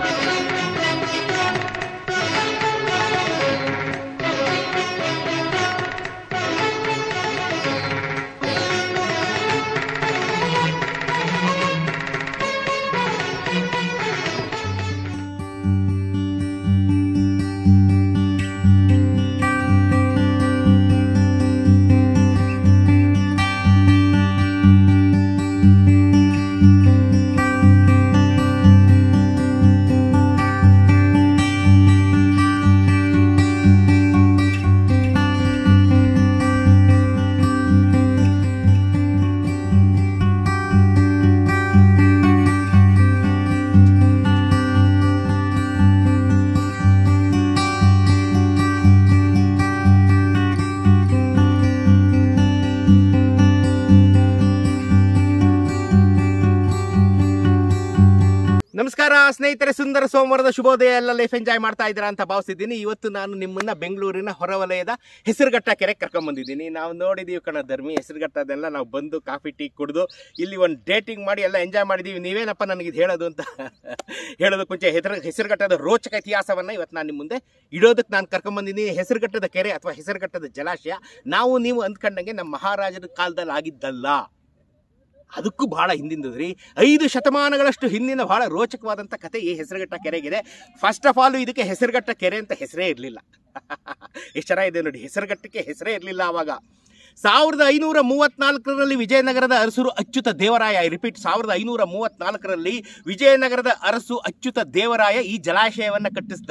ನಮಸ್ಕಾರ ಸ್ನೇಹಿತರೆ ಸುಂದರ ಸೋಮವಾರದ ಶುಭೋದಯ ಎಲ್ಲ ಲೈಫ್ ಎಂಜಾಯ್ ಮಾಡ್ತಾ ಇದ್ದೀರಾ ಅಂತ ಭಾವಿಸಿದ್ದೀನಿ ಇವತ್ತು ನಾನು ನಿಮ್ಮನ್ನ ಬೆಂಗಳೂರಿನ ಹೊರವಲಯದ ಹೆಸರುಘಟ್ಟ ಕೆರೆ ಕರ್ಕೊಂಡ್ ಬಂದಿದ್ದೀನಿ ನಾವು ನೋಡಿದೀವಿ ಕಣ ಧರ್ಮಿ ಹೆಸರುಘಟ್ಟದೆಲ್ಲ ನಾವು ಬಂದು ಕಾಫಿ ಟೀ ಕುಡಿದು ಇಲ್ಲಿ ಒಂದು ಡೇಟಿಂಗ್ ಮಾಡಿ ಎಲ್ಲ ಎಂಜಾಯ್ ಮಾಡಿದೀವಿ ನೀವೇನಪ್ಪ ನನಗೆ ಇದು ಹೇಳೋದು ಅಂತ ಹೇಳೋದಕ್ಕೆ ಮುಂಚೆ ಹೆಸರು ಹೆಸರುಘಟ್ಟದ ರೋಚಕ ಇತಿಹಾಸವನ್ನ ಇವತ್ತು ನಾನು ನಿಮ್ಮ ಮುಂದೆ ಇಡೋದಕ್ಕೆ ನಾನು ಕರ್ಕೊಂಡ್ ಬಂದಿದ್ದೀನಿ ಹೆಸರುಘಟ್ಟದ ಕೆರೆ ಅಥವಾ ಹೆಸರುಘಟ್ಟದ ಜಲಾಶಯ ನಾವು ನೀವು ಅಂದ್ಕೊಂಡಂಗೆ ನಮ್ಮ ಮಹಾರಾಜರ ಕಾಲದಲ್ಲಿ ಆಗಿದ್ದಲ್ಲ ಅದಕ್ಕೂ ಬಹಳ ಹಿಂದಿಂದದ್ರಿ ಐದು ಶತಮಾನಗಳಷ್ಟು ಹಿಂದಿನ ಬಹಳ ರೋಚಕವಾದಂಥ ಕತೆ ಈ ಹೆಸರುಘಟ್ಟ ಕೆರೆಗಿದೆ ಫಸ್ಟ್ ಆಫ್ ಆಲ್ ಇದಕ್ಕೆ ಹೆಸರುಘಟ್ಟ ಕೆರೆ ಅಂತ ಹೆಸರೇ ಇರಲಿಲ್ಲ ಎಷ್ಟು ಚೆನ್ನಾಗಿದೆ ನೋಡಿ ಹೆಸರುಘಟ್ಟಕ್ಕೆ ಹೆಸರೇ ಇರಲಿಲ್ಲ ಆವಾಗ ಸಾವಿರದ ಐನೂರ ಮೂವತ್ನಾಲ್ಕರಲ್ಲಿ ವಿಜಯನಗರದ ಅರಸರು ಅಚ್ಯುತ ದೇವರಾಯ ಐ ರಿಪೀಟ್ ಸಾವಿರದ ಐನೂರ ಮೂವತ್ನಾಲ್ಕರಲ್ಲಿ ವಿಜಯನಗರದ ಅರಸು ಅಚ್ಯುತ ದೇವರಾಯ ಈ ಜಲಾಶಯವನ್ನು ಕಟ್ಟಿಸಿದ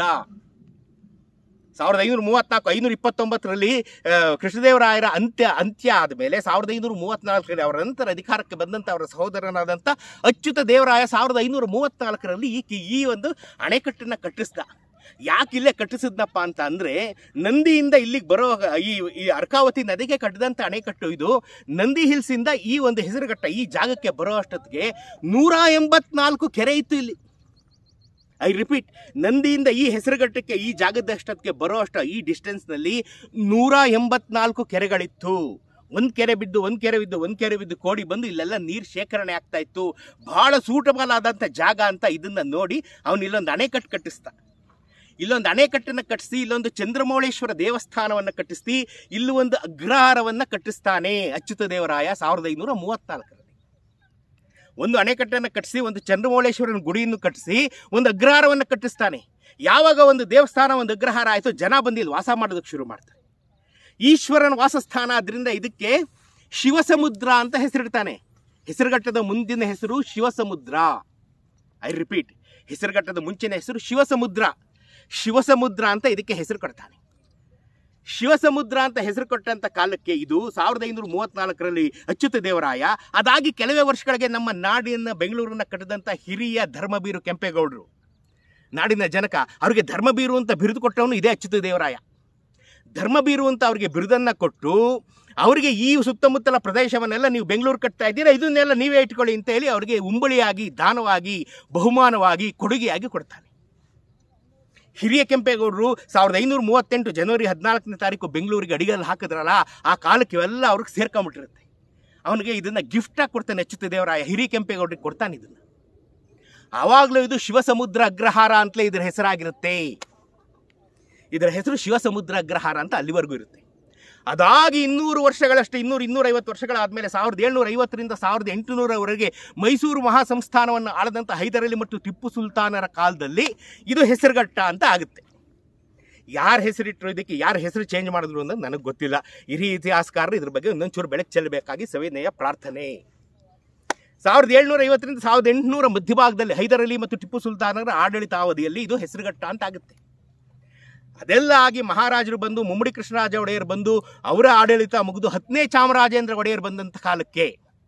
ಸಾವಿರದ ಐನೂರ ಮೂವತ್ನಾಲ್ಕು ಐನೂರ ಇಪ್ಪತ್ತೊಂಬತ್ತರಲ್ಲಿ ಆ, ಕೃಷ್ಣದೇವರಾಯರ ಅಂತ್ಯ ಅಂತ್ಯ ಆದಮೇಲೆ ಸಾವಿರದ ಐನೂರ ಮೂವತ್ನಾಲ್ಕರಲ್ಲಿ ಅವರ ನಂತರ ಅಧಿಕಾರಕ್ಕೆ ಬಂದಂಥ ಅವರ ಸಹೋದರನಾದಂಥ ಅಚ್ಯುತ ದೇವರಾಯ ಸಾವಿರದ ಐನೂರ ಮೂವತ್ನಾಲ್ಕರಲ್ಲಿ ಈ ಕಿ- ಈ ಒಂದು ಅಣೆಕಟ್ಟನ್ನು ಕಟ್ಟಿಸ್ದ ಯಾಕೆ ಇಲ್ಲೇ ಕಟ್ಟಿಸಿದ್ನಪ್ಪ ಅಂತ ಅಂದರೆ ನಂದಿಯಿಂದ ಇಲ್ಲಿಗೆ ಬರೋ ಈ ಈ ಅರ್ಕಾವತಿ ನದಿಗೆ ಕಟ್ಟಿದಂಥ ಅಣೆಕಟ್ಟು ಇದು ನಂದಿ ಹಿಲ್ಸಿಂದ ಈ ಒಂದು ಹೆಸರುಘಟ್ಟ ಈ ಜಾಗಕ್ಕೆ ಬರೋ ಅಷ್ಟೊತ್ತಿಗೆ ನೂರ ಎಂಬತ್ನಾಲ್ಕು ಕೆರೆ ಇತ್ತು ಇಲ್ಲಿ ಐ ರಿಪೀಟ್ ನಂದಿಯಿಂದ ಈ ಹೆಸರುಘಟ್ಟಕ್ಕೆ ಈ ಜಾಗದಷ್ಟಕ್ಕೆ ಬರೋ ಅಷ್ಟ ಈ ಡಿಸ್ಟೆನ್ಸ್ನಲ್ಲಿ ನೂರ ಎಂಬತ್ನಾಲ್ಕು ಕೆರೆಗಳಿತ್ತು ಒಂದು ಕೆರೆ ಬಿದ್ದು ಒಂದು ಕೆರೆ ಬಿದ್ದು ಒಂದು ಕೆರೆ ಬಿದ್ದು ಕೋಡಿ ಬಂದು ಇಲ್ಲೆಲ್ಲ ನೀರು ಶೇಖರಣೆ ಆಗ್ತಾ ಇತ್ತು ಬಹಳ ಸೂಟಬಲ್ ಆದಂಥ ಜಾಗ ಅಂತ ಇದನ್ನ ನೋಡಿ ಅವನು ಇಲ್ಲೊಂದು ಅಣೆಕಟ್ಟು ಕಟ್ಟಿಸ್ದ ಇಲ್ಲೊಂದು ಅಣೆಕಟ್ಟನ್ನು ಕಟ್ಟಿಸಿ ಇಲ್ಲೊಂದು ಚಂದ್ರಮೌಳೇಶ್ವರ ದೇವಸ್ಥಾನವನ್ನು ಕಟ್ಟಿಸಿ ಇಲ್ಲಿ ಒಂದು ಅಗ್ರಹಾರವನ್ನು ಕಟ್ಟಿಸ್ತಾನೆ ಅಚ್ಯುತ ದೇವರಾಯ ಸಾವಿರದ ಐನೂರ ಮೂವತ್ನಾಲ್ಕರಲ್ಲಿ ಒಂದು ಅಣೆಕಟ್ಟನ್ನು ಕಟ್ಟಿಸಿ ಒಂದು ಚಂದ್ರಮೌಳೇಶ್ವರನ ಗುಡಿಯನ್ನು ಕಟ್ಟಿಸಿ ಒಂದು ಅಗ್ರಹಾರವನ್ನು ಕಟ್ಟಿಸ್ತಾನೆ ಯಾವಾಗ ಒಂದು ದೇವಸ್ಥಾನ ಒಂದು ಅಗ್ರಹಾರ ಆಯಿತು ಜನ ಬಂದು ಇಲ್ಲಿ ವಾಸ ಮಾಡೋದಕ್ಕೆ ಶುರು ಮಾಡ್ತಾರೆ ಈಶ್ವರನ ವಾಸಸ್ಥಾನ ಅದರಿಂದ ಇದಕ್ಕೆ ಶಿವಸಮುದ್ರ ಅಂತ ಹೆಸರಿಡ್ತಾನೆ ಹೆಸರುಘಟ್ಟದ ಮುಂದಿನ ಹೆಸರು ಶಿವಸಮುದ್ರ ಐ ರಿಪೀಟ್ ಹೆಸರುಘಟ್ಟದ ಮುಂಚಿನ ಹೆಸರು ಶಿವಸಮುದ್ರ ಶಿವಸಮುದ್ರ ಅಂತ ಇದಕ್ಕೆ ಹೆಸರು ಕೊಡ್ತಾನೆ ಶಿವಸಮುದ್ರ ಅಂತ ಹೆಸರು ಕೊಟ್ಟಂತ ಕಾಲಕ್ಕೆ ಇದು ಸಾವಿರದ ಐನೂರ ಮೂವತ್ನಾಲ್ಕರಲ್ಲಿ ಅಚ್ಯುತ ದೇವರಾಯ ಅದಾಗಿ ಕೆಲವೇ ವರ್ಷಗಳಿಗೆ ನಮ್ಮ ನಾಡಿನ ಬೆಂಗಳೂರನ್ನ ಕಟ್ಟಿದಂಥ ಹಿರಿಯ ಧರ್ಮಬೀರು ಕೆಂಪೇಗೌಡರು ನಾಡಿನ ಜನಕ ಅವರಿಗೆ ಧರ್ಮಬೀರು ಅಂತ ಬಿರುದು ಕೊಟ್ಟವನು ಇದೇ ಅಚ್ಯುತ ದೇವರಾಯ ಧರ್ಮಬೀರು ಅಂತ ಅವರಿಗೆ ಬಿರುದನ್ನ ಕೊಟ್ಟು ಅವರಿಗೆ ಈ ಸುತ್ತಮುತ್ತಲ ಪ್ರದೇಶವನ್ನೆಲ್ಲ ನೀವು ಬೆಂಗಳೂರು ಕಟ್ತಾ ಇದ್ದೀರಾ ಇದನ್ನೆಲ್ಲ ನೀವೇ ಇಟ್ಕೊಳ್ಳಿ ಅಂತ ಹೇಳಿ ಅವರಿಗೆ ಉಂಬಳಿಯಾಗಿ ದಾನವಾಗಿ ಬಹುಮಾನವಾಗಿ ಕೊಡುಗೆಯಾಗಿ ಕೊಡ್ತಾನೆ ಹಿರಿಯ ಕೆಂಪೇಗೌಡರು ಸಾವಿರದ ಐನೂರ ಮೂವತ್ತೆಂಟು ಜನವರಿ ಹದಿನಾಲ್ಕನೇ ತಾರೀಕು ಬೆಂಗಳೂರಿಗೆ ಅಡಿಗಲ್ಲಿ ಹಾಕಿದ್ರಲ್ಲ ಆ ಕಾಲಕ್ಕೆ ಇವೆಲ್ಲ ಅವ್ರಿಗೆ ಸೇರ್ಕೊಂಬಿಟ್ಟಿರುತ್ತೆ ಅವನಿಗೆ ಇದನ್ನ ಗಿಫ್ಟಾಗಿ ಕೊಡ್ತಾನೆ ಅಚ್ಯುತ ದೇವರಾಯ ಹಿರಿಯ ಕೆಂಪೇಗೌಡರಿಗೆ ಕೊಡ್ತಾನೆ ಇದನ್ನ ಆವಾಗಲೂ ಇದು ಶಿವಸಮುದ್ರ ಅಗ್ರಹಾರ ಅಂತಲೇ ಇದರ ಹೆಸರಾಗಿರುತ್ತೆ ಇದರ ಹೆಸರು ಶಿವಸಮುದ್ರ ಅಗ್ರಹಾರ ಅಂತ ಅಲ್ಲಿವರೆಗೂ ಇರುತ್ತೆ ಅದಾಗಿ ಇನ್ನೂರು ವರ್ಷಗಳಷ್ಟು ಇನ್ನೂರು ಇನ್ನೂರೈವತ್ತು ವರ್ಷಗಳಾದಮೇಲೆ ಸಾವಿರದ ಏಳ್ನೂರ ಐವತ್ತರಿಂದ ಸಾವಿರದ ಎಂಟುನೂರವರೆಗೆ ಮೈಸೂರು ಮಹಾಸಂಸ್ಥಾನವನ್ನು ಆಳದಂಥ ಹೈದರಲಿ ಮತ್ತು ಟಿಪ್ಪು ಸುಲ್ತಾನರ ಕಾಲದಲ್ಲಿ ಇದು ಹೆಸರುಘಟ್ಟ ಅಂತ ಆಗುತ್ತೆ ಯಾರ ಹೆಸರಿಟ್ಟರು ಇದಕ್ಕೆ ಯಾರ ಹೆಸರು ಚೇಂಜ್ ಮಾಡಿದ್ರು ಅನ್ನೋದು ನನಗೆ ಗೊತ್ತಿಲ್ಲ ಹಿರಿಯ ಇತಿಹಾಸಕಾರರು ಇದ್ರ ಬಗ್ಗೆ ಒಂದೊಂಚೂರು ಬೆಳಕು ಚೆಲ್ಲಬೇಕಾಗಿ ಸವಿನಯ ಪ್ರಾರ್ಥನೆ ಸಾವಿರದ ಏಳ್ನೂರ ಐವತ್ತರಿಂದ ಸಾವಿರದ ಎಂಟುನೂರ ಮಧ್ಯಭಾಗದಲ್ಲಿ ಹೈದರಲಿ ಮತ್ತು ಟಿಪ್ಪು ಸುಲ್ತಾನರ ಆಡಳಿತಾವಧಿಯಲ್ಲಿ ಇದು ಹೆಸರುಘಟ್ಟ ಅಂತ ಆಗುತ್ತೆ ಅದೆಲ್ಲ ಆಗಿ ಮಹಾರಾಜರು ಬಂದು ಮುಮ್ಮಡಿ ಕೃಷ್ಣರಾಜ ಒಡೆಯರ್ ಬಂದು ಅವರ ಆಡಳಿತ ಮುಗಿದು ಹತ್ತನೇ ಚಾಮರಾಜೇಂದ್ರ ಒಡೆಯರ್ ಬಂದಂಥ ಕಾಲಕ್ಕೆ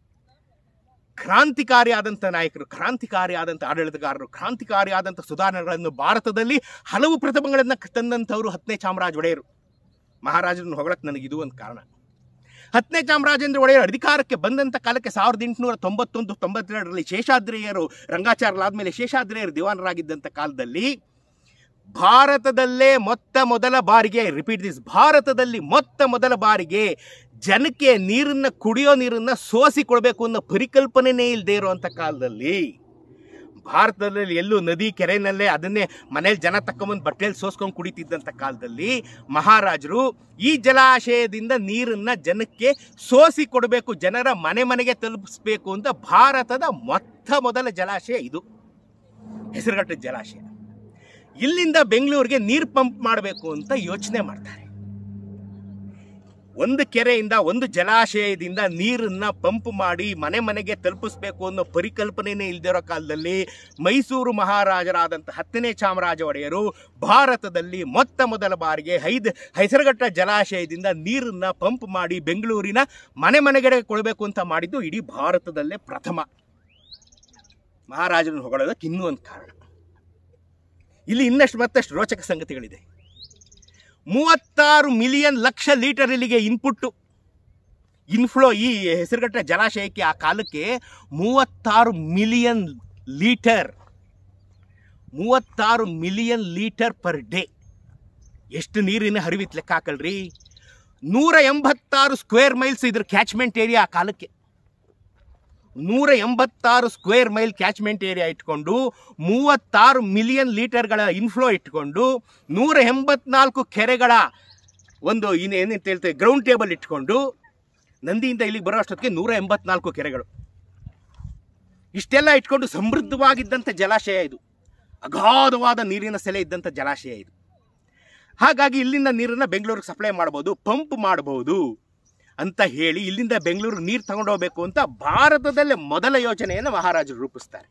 ಕ್ರಾಂತಿಕಾರಿಯಾದಂಥ ನಾಯಕರು ಕ್ರಾಂತಿಕಾರಿಯಾದಂಥ ಆಡಳಿತಗಾರರು ಕ್ರಾಂತಿಕಾರಿಯಾದಂಥ ಸುಧಾರಣೆಗಳನ್ನು ಭಾರತದಲ್ಲಿ ಹಲವು ಪ್ರಥಮಗಳನ್ನು ತಂದಂಥವರು ಹತ್ತನೇ ಚಾಮರಾಜ ಒಡೆಯರು ಮಹಾರಾಜರನ್ನು ಹೊಗಳಕ್ಕೆ ನನಗೆ ಇದು ಒಂದು ಕಾರಣ ಹತ್ತನೇ ಚಾಮರಾಜೇಂದ್ರ ಒಡೆಯರ್ ಅಧಿಕಾರಕ್ಕೆ ಬಂದಂಥ ಕಾಲಕ್ಕೆ ಸಾವಿರದ ಎಂಟುನೂರ ತೊಂಬತ್ತೊಂದು ತೊಂಬತ್ತೆರಡರಲ್ಲಿ ಶೇಷಾದ್ರಿಯರು ರಂಗಾಚಾರ್ಯರಾದ್ಮೇಲೆ ಶೇಷಾದ್ರಿಯರು ದಿವಾನರಾಗಿದ್ದಂಥ ಕಾಲದಲ್ಲಿ ಭಾರತದಲ್ಲೇ ಮೊತ್ತ ಮೊದಲ ಬಾರಿಗೆ ರಿಪೀಟ್ ದಿಸ್ ಭಾರತದಲ್ಲಿ ಮೊತ್ತ ಮೊದಲ ಬಾರಿಗೆ ಜನಕ್ಕೆ ನೀರನ್ನ ಕುಡಿಯೋ ನೀರನ್ನ ಸೋಸಿ ಕೊಡಬೇಕು ಅನ್ನೋ ಪರಿಕಲ್ಪನೆನೇ ಇಲ್ಲದೆ ಇರುವಂಥ ಕಾಲದಲ್ಲಿ ಭಾರತದಲ್ಲಿ ಎಲ್ಲೂ ನದಿ ಕೆರೆನಲ್ಲೇ ಅದನ್ನೇ ಮನೇಲಿ ಜನ ತಕೊಂಬಂದು ಬಟ್ಟೆಯಲ್ಲಿ ಸೋಸ್ಕೊಂಡು ಕುಡಿತಿದ್ದಂಥ ಕಾಲದಲ್ಲಿ ಮಹಾರಾಜರು ಈ ಜಲಾಶಯದಿಂದ ನೀರನ್ನ ಜನಕ್ಕೆ ಸೋಸಿ ಕೊಡಬೇಕು ಜನರ ಮನೆ ಮನೆಗೆ ತಲುಪಿಸ್ಬೇಕು ಅಂತ ಭಾರತದ ಮೊತ್ತ ಮೊದಲ ಜಲಾಶಯ ಇದು ಹೆಸರುಘಟ್ಟ ಜಲಾಶಯ ಇಲ್ಲಿಂದ ಬೆಂಗಳೂರಿಗೆ ನೀರು ಪಂಪ್ ಮಾಡಬೇಕು ಅಂತ ಯೋಚನೆ ಮಾಡ್ತಾರೆ ಒಂದು ಕೆರೆಯಿಂದ ಒಂದು ಜಲಾಶಯದಿಂದ ನೀರನ್ನ ಪಂಪ್ ಮಾಡಿ ಮನೆ ಮನೆಗೆ ತಲುಪಿಸ್ಬೇಕು ಅನ್ನೋ ಪರಿಕಲ್ಪನೆನೇ ಇಲ್ದಿರೋ ಕಾಲದಲ್ಲಿ ಮೈಸೂರು ಮಹಾರಾಜರಾದಂಥ ಹತ್ತನೇ ಚಾಮರಾಜ ಒಡೆಯರು ಭಾರತದಲ್ಲಿ ಮೊತ್ತ ಮೊದಲ ಬಾರಿಗೆ ಐದು ಹೆಸರುಘಟ್ಟ ಜಲಾಶಯದಿಂದ ನೀರನ್ನ ಪಂಪ್ ಮಾಡಿ ಬೆಂಗಳೂರಿನ ಮನೆ ಮನೆಗೆ ಕೊಡಬೇಕು ಅಂತ ಮಾಡಿದ್ದು ಇಡೀ ಭಾರತದಲ್ಲೇ ಪ್ರಥಮ ಮಹಾರಾಜರನ್ನು ಹೊಗಳೋದಕ್ಕೆ ಇನ್ನೂ ಒಂದು ಕಾರಣ ಇಲ್ಲಿ ಇನ್ನಷ್ಟು ಮತ್ತಷ್ಟು ರೋಚಕ ಸಂಗತಿಗಳಿದೆ ಮೂವತ್ತಾರು ಮಿಲಿಯನ್ ಲಕ್ಷ ಲೀಟರ್ ಇಲ್ಲಿಗೆ ಇನ್ಪುಟ್ಟು ಇನ್ಫ್ಲೋ ಈ ಹೆಸರುಘಟ್ಟ ಜಲಾಶಯಕ್ಕೆ ಆ ಕಾಲಕ್ಕೆ ಮೂವತ್ತಾರು ಮಿಲಿಯನ್ ಲೀಟರ್ ಮೂವತ್ತಾರು ಮಿಲಿಯನ್ ಲೀಟರ್ ಪರ್ ಡೇ ಎಷ್ಟು ನೀರಿನ ಹರಿವಿತ್ ಲೆಕ್ಕ ಹಾಕಲ್ರಿ ನೂರ ಎಂಬತ್ತಾರು ಸ್ಕ್ವೇರ್ ಮೈಲ್ಸ್ ಇದ್ರ ಕ್ಯಾಚ್ಮೆಂಟ್ ಏರಿಯಾ ಆ ಕಾಲಕ್ಕೆ ನೂರ ಎಂಬತ್ತಾರು ಸ್ಕ್ವೇರ್ ಮೈಲ್ ಕ್ಯಾಚ್ಮೆಂಟ್ ಏರಿಯಾ ಇಟ್ಕೊಂಡು ಮೂವತ್ತಾರು ಮಿಲಿಯನ್ ಲೀಟರ್ಗಳ ಇನ್ಫ್ಲೋ ಇಟ್ಕೊಂಡು ನೂರ ಎಂಬತ್ನಾಲ್ಕು ಕೆರೆಗಳ ಒಂದು ಇನ್ನೇನಂತ ಹೇಳ್ತೇವೆ ಗ್ರೌಂಡ್ ಟೇಬಲ್ ಇಟ್ಕೊಂಡು ನಂದಿಯಿಂದ ಇಲ್ಲಿಗೆ ಬರೋ ಅಷ್ಟೊತ್ತಿಗೆ ನೂರ ಎಂಬತ್ನಾಲ್ಕು ಕೆರೆಗಳು ಇಷ್ಟೆಲ್ಲ ಇಟ್ಕೊಂಡು ಸಮೃದ್ಧವಾಗಿದ್ದಂಥ ಜಲಾಶಯ ಇದು ಅಗಾಧವಾದ ನೀರಿನ ಸೆಲೆ ಇದ್ದಂಥ ಜಲಾಶಯ ಇದು ಹಾಗಾಗಿ ಇಲ್ಲಿಂದ ನೀರನ್ನು ಬೆಂಗಳೂರಿಗೆ ಸಪ್ಲೈ ಮಾಡ್ಬೋದು ಪಂಪ್ ಮಾಡ್ಬೋದು ಅಂತ ಹೇಳಿ ಇಲ್ಲಿಂದ ಬೆಂಗಳೂರು ನೀರು ತಗೊಂಡೋಗ್ಬೇಕು ಅಂತ ಭಾರತದಲ್ಲೇ ಮೊದಲ ಯೋಜನೆಯನ್ನು ಮಹಾರಾಜರು ರೂಪಿಸ್ತಾರೆ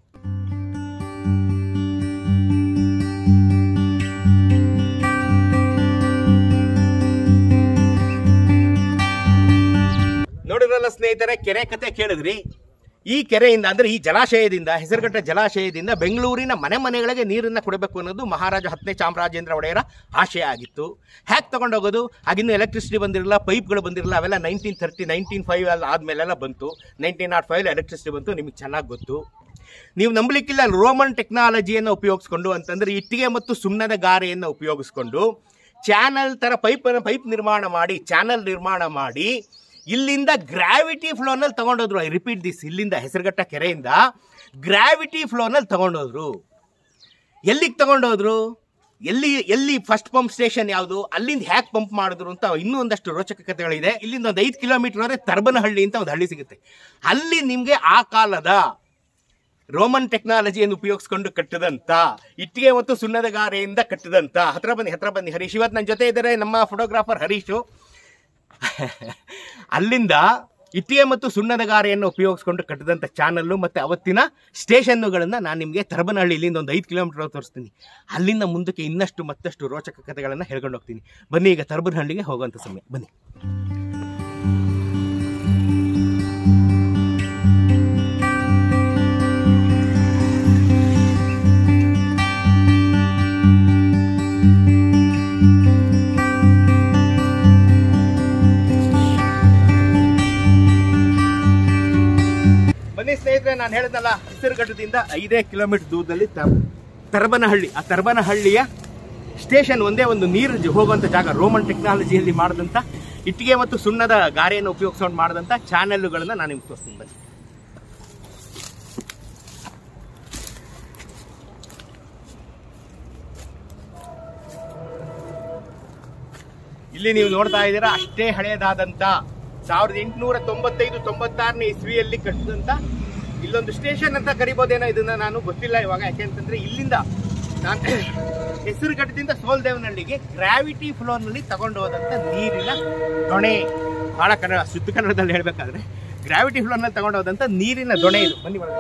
ನೋಡಿದ್ರಲ್ಲ ಸ್ನೇಹಿತರೆ ಕೆರೆ ಕತೆ ಕೇಳಿದ್ರಿ ಈ ಕೆರೆಯಿಂದ ಅಂದ್ರೆ ಈ ಜಲಾಶಯದಿಂದ ಹೆಸರುಘಟ್ಟ ಜಲಾಶಯದಿಂದ ಬೆಂಗಳೂರಿನ ಮನೆ ಮನೆಗಳಿಗೆ ನೀರನ್ನ ಕೊಡಬೇಕು ಅನ್ನೋದು ಮಹಾರಾಜ ಹತ್ತನೇ ಚಾಮರಾಜೇಂದ್ರ ಒಡೆಯರ ಆಶಯ ಆಗಿತ್ತು ಹ್ಯಾಕ್ ತಗೊಂಡೋಗೋದು ಆಗಿನ್ನೂ ಎಲೆಕ್ಟ್ರಿಸಿಟಿ ಬಂದಿರಲಿಲ್ಲ ಪೈಪ್ಗಳು ಬಂದಿರಲಿಲ್ಲ ಅವೆಲ್ಲ ನೈನ್ಟೀನ್ ತರ್ಟಿ ನೈನ್ಟೀನ್ ಫೈವ್ ಅಲ್ಲಿ ಆದಮೇಲೆಲ್ಲ ಬಂತು ನೈನ್ಟೀನ್ ನಾಟ್ ಫೈವ್ ಎಲೆಕ್ಟ್ರಿಸಿಟಿ ಬಂತು ನಿಮಗೆ ಚೆನ್ನಾಗಿ ಗೊತ್ತು ನೀವು ನಂಬಲಿಕ್ಕಿಲ್ಲ ರೋಮನ್ ಟೆಕ್ನಾಲಜಿಯನ್ನು ಉಪಯೋಗಿಸ್ಕೊಂಡು ಅಂತಂದ್ರೆ ಇಟ್ಟಿಗೆ ಮತ್ತು ಸುಣ್ಣದ ಗಾರೆಯನ್ನು ಉಪಯೋಗಿಸ್ಕೊಂಡು ಚಾನಲ್ ಥರ ಪೈಪ್ ಪೈಪ್ ನಿರ್ಮಾಣ ಮಾಡಿ ಚಾನಲ್ ನಿರ್ಮಾಣ ಮಾಡಿ ಇಲ್ಲಿಂದ ಗ್ರಾವಿಟಿ ಫ್ಲೋನಲ್ಲಿ ತಗೊಂಡೋದ್ರು ಐ ರಿಪೀಟ್ ದಿಸ್ ಇಲ್ಲಿಂದ ಹೆಸರುಘಟ್ಟ ಕೆರೆಯಿಂದ ಗ್ರಾವಿಟಿ ಫ್ಲೋನಲ್ಲಿ ತಗೊಂಡೋದ್ರು ಎಲ್ಲಿಗೆ ತಗೊಂಡೋದ್ರು ಎಲ್ಲಿ ಎಲ್ಲಿ ಫಸ್ಟ್ ಪಂಪ್ ಸ್ಟೇಷನ್ ಯಾವುದು ಅಲ್ಲಿಂದ ಹ್ಯಾಕ್ ಪಂಪ್ ಮಾಡಿದ್ರು ಅಂತ ಇನ್ನೂ ಒಂದಷ್ಟು ರೋಚಕ ಕಥೆಗಳಿದೆ ಇಲ್ಲಿಂದ ಒಂದು ಐದು ಕಿಲೋಮೀಟರ್ ಹೋದ್ರೆ ತರ್ಬನಹಳ್ಳಿ ಅಂತ ಒಂದು ಹಳ್ಳಿ ಸಿಗುತ್ತೆ ಅಲ್ಲಿ ನಿಮಗೆ ಆ ಕಾಲದ ರೋಮನ್ ಟೆಕ್ನಾಲಜಿಯನ್ನು ಉಪಯೋಗಿಸ್ಕೊಂಡು ಕಟ್ಟಿದಂತ ಇಟ್ಟಿಗೆ ಮತ್ತು ಸುಣ್ಣದ ಗಾರೆಯಿಂದ ಕಟ್ಟಿದಂತ ಹತ್ರ ಬನ್ನಿ ಹತ್ರ ಬನ್ನಿ ಹರೀಶ್ ಇವತ್ತು ನನ್ನ ಜೊತೆ ಇದ್ದಾರೆ ನಮ್ಮ ಫೋಟೋಗ್ರಾಫರ್ ಹರೀಶು ಅಲ್ಲಿಂದ ಇಟ್ಟಿಗೆ ಮತ್ತು ಸುಣ್ಣದ ಗಾರೆಯನ್ನು ಉಪಯೋಗಿಸ್ಕೊಂಡು ಕಟ್ಟಿದಂಥ ಚಾನಲ್ಲು ಮತ್ತು ಅವತ್ತಿನ ಸ್ಟೇಷನ್ನುಗಳನ್ನು ನಾನು ನಿಮಗೆ ತರಬನಹಳ್ಳಿ ಇಲ್ಲಿಂದ ಒಂದು ಐದು ಕಿಲೋಮೀಟರ್ ತೋರಿಸ್ತೀನಿ ಅಲ್ಲಿಂದ ಮುಂದಕ್ಕೆ ಇನ್ನಷ್ಟು ಮತ್ತಷ್ಟು ರೋಚಕ ಕಥೆಗಳನ್ನು ಹೇಳ್ಕೊಂಡು ಹೋಗ್ತೀನಿ ಬನ್ನಿ ಈಗ ತರಬನಹಳ್ಳಿಗೆ ಹೋಗುವಂಥ ಸಮಯ ಬನ್ನಿ ಬನ್ನಿ ಸ್ನೇಹಿತರೆ ನಾನು ಹೇಳಿದ್ನಲ್ಲ ಹೆಸರುಘಟ್ಟದಿಂದ ಐದೇ ಕಿಲೋಮೀಟರ್ ದೂರದಲ್ಲಿ ತ- ತರಬನಹಳ್ಳಿ ಆ ತರಬನಹಳ್ಳಿಯ ಸ್ಟೇಷನ್ ಒಂದೇ ಒಂದು ನೀರು ಜ- ಹೋಗುವಂತ ಜಾಗ ರೋಮನ್ ಟೆಕ್ನಾಲಜಿಯಲ್ಲಿ ಮಾಡಿದಂಥ ಇಟ್ಟಿಗೆ ಮತ್ತು ಸುಣ್ಣದ ಗಾರೆಯನ್ನು ಉಪಯೋಗಿಸ್ಕೊಂಡು ಮಾಡಿದಂಥ ಚಾನೆಲ್ಗಳನ್ನ ನಾನು ನಿಮ್ಗೆ ತೋರಿಸ್ತೀನಿ ಬನ್ನಿ ಇಲ್ಲಿ ನೀವು ನೋಡ್ತಾ ಇದ್ದೀರಾ ಅಷ್ಟೇ ಹಳೆಯದಾದಂತ ಸಾವಿರದ ಎಂಟುನೂರ ತೊಂಬತ್ತೈದು ತೊಂಬತ್ತಾರನೇ ಇಸ್ವಿಯಲ್ಲಿ ಕಟ್ಟಿದಂತ ಇಲ್ಲೊಂದು ಸ್ಟೇಷನ್ ಅಂತ ಕರಿಬೋದೇನೋ ಇದನ್ನ ನಾನು ಗೊತ್ತಿಲ್ಲ ಇವಾಗ ಯಾಕೆಂತಂದ್ರೆ ಇಲ್ಲಿಂದ ನಾನು ಹೆಸರುಘಟ್ಟದಿಂದ ಸೋಲ್ದೇವನಹಳ್ಳಿಗೆ ಗ್ರಾವಿಟಿ ಫ್ಲೋರ್ನಲ್ಲಿ ತಗೊಂಡು ಹೋದಂತ ನೀರಿನ ದೊಣೆ ಬಹಳ ಕನ್ನಡ ಶುದ್ಧ ಕನ್ನಡದಲ್ಲಿ ಹೇಳ್ಬೇಕಾದ್ರೆ ಗ್ರಾವಿಟಿ ಫ್ಲೋರ್ನಲ್ಲಿ ತಗೊಂಡು ಹೋದಂತ ನೀರಿನ ದೊಣೆ ಇದು ಬನ್ನಿ ಒಳಗೆ.